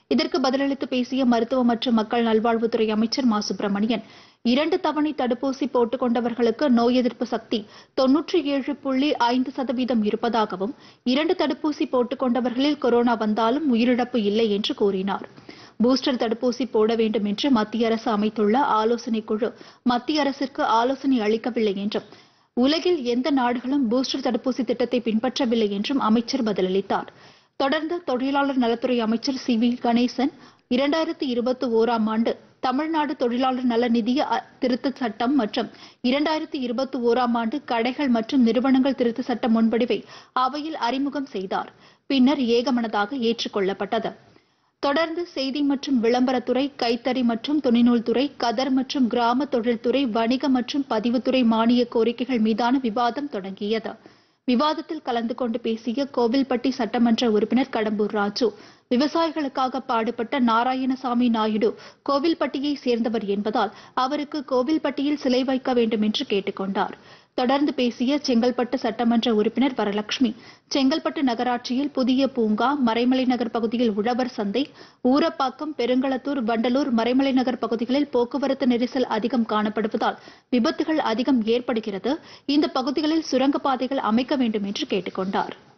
இதற்கு பதிலளித்து பேசிய மருத்துவ மற்றும் மக்கள் நல்வாழ்வுத்துறை அமைச்சர் மா சுப்பிரமணியன் இரண்டு தவணை தடுப்பூசி போட்டுக் கொண்டவர்களுக்கு நோய் எதிர்ப்பு சக்தி தொன்னூற்றி ஏழு புள்ளி ஐந்து சதவீதம் இருப்பதாகவும் இரண்டு தடுப்பூசி போட்டுக் கொண்டவர்களில் கொரோனா வந்தாலும் உயிரிழப்பு இல்லை என்று கூறினார் பூஸ்டர் தடுப்பூசி போட வேண்டும் என்று மத்திய அரசு அமைத்துள்ள ஆலோசனைக் குழு மத்திய அரசிற்கு ஆலோசனை அளிக்கவில்லை என்றும் உலகில் எந்த நாடுகளும் பூஸ்டர் தடுப்பூசி திட்டத்தை பின்பற்றவில்லை என்றும் அமைச்சர் பதிலளித்தார் தொடர்ந்து தொழிலாளர் நலத்துறை அமைச்சர் சி வி கணேசன் இரண்டாயிரத்தி இருபத்தி ஓராம் ஆண்டு தமிழ்நாடு தொழிலாளர் நல நிதிய அ- திருத்த சட்டம் மற்றும் இரண்டாயிரத்தி இருபத்தி ஓராம் ஆண்டு கடைகள் மற்றும் நிறுவனங்கள் திருத்த சட்ட முன்வடிவை அவையில் அறிமுகம் செய்தார் பின்னர் ஏகமனதாக ஏற்றுக்கொள்ளப்பட்டது தொடர்ந்து செய்தி மற்றும் விளம்பரத்துறை கைத்தறி மற்றும் துணிநூல்துறை கதர் மற்றும் கிராம தொழில்துறை வணிக மற்றும் பதிவுத்துறை மானிய கோரிக்கைகள் மீதான விவாதம் தொடங்கியது விவாதத்தில் கலந்து கொண்டு பேசிய கோவில்பட்டி சட்டமன்ற உறுப்பினர் கடம்பூர் ராஜு விவசாயிகளுக்காக பாடுபட்ட நாராயணசாமி நாயுடு கோவில்பட்டியை சேர்ந்தவர் என்பதால் அவருக்கு கோவில்பட்டியில் சிலை வைக்க வேண்டும் என்று கேட்டுக்கொண்டார் தொடர்ந்து பேசிய செங்கல்பட்டு சட்டமன்ற உறுப்பினர் வரலட்சுமி செங்கல்பட்டு நகராட்சியில் புதிய பூங்கா மறைமலை நகர் பகுதியில் உழவர் சந்தை ஊரப்பாக்கம் பெருங்களத்தூர் வண்டலூர் மறைமலை நகர் பகுதிகளில் போக்குவரத்து நெரிசல் அதிகம் காணப்படுவதால் விபத்துகள் அதிகம் ஏற்படுகிறது இந்த பகுதிகளில் சுரங்கப்பாதைகள் அமைக்க வேண்டும் என்று கேட்டுக்கொண்டார்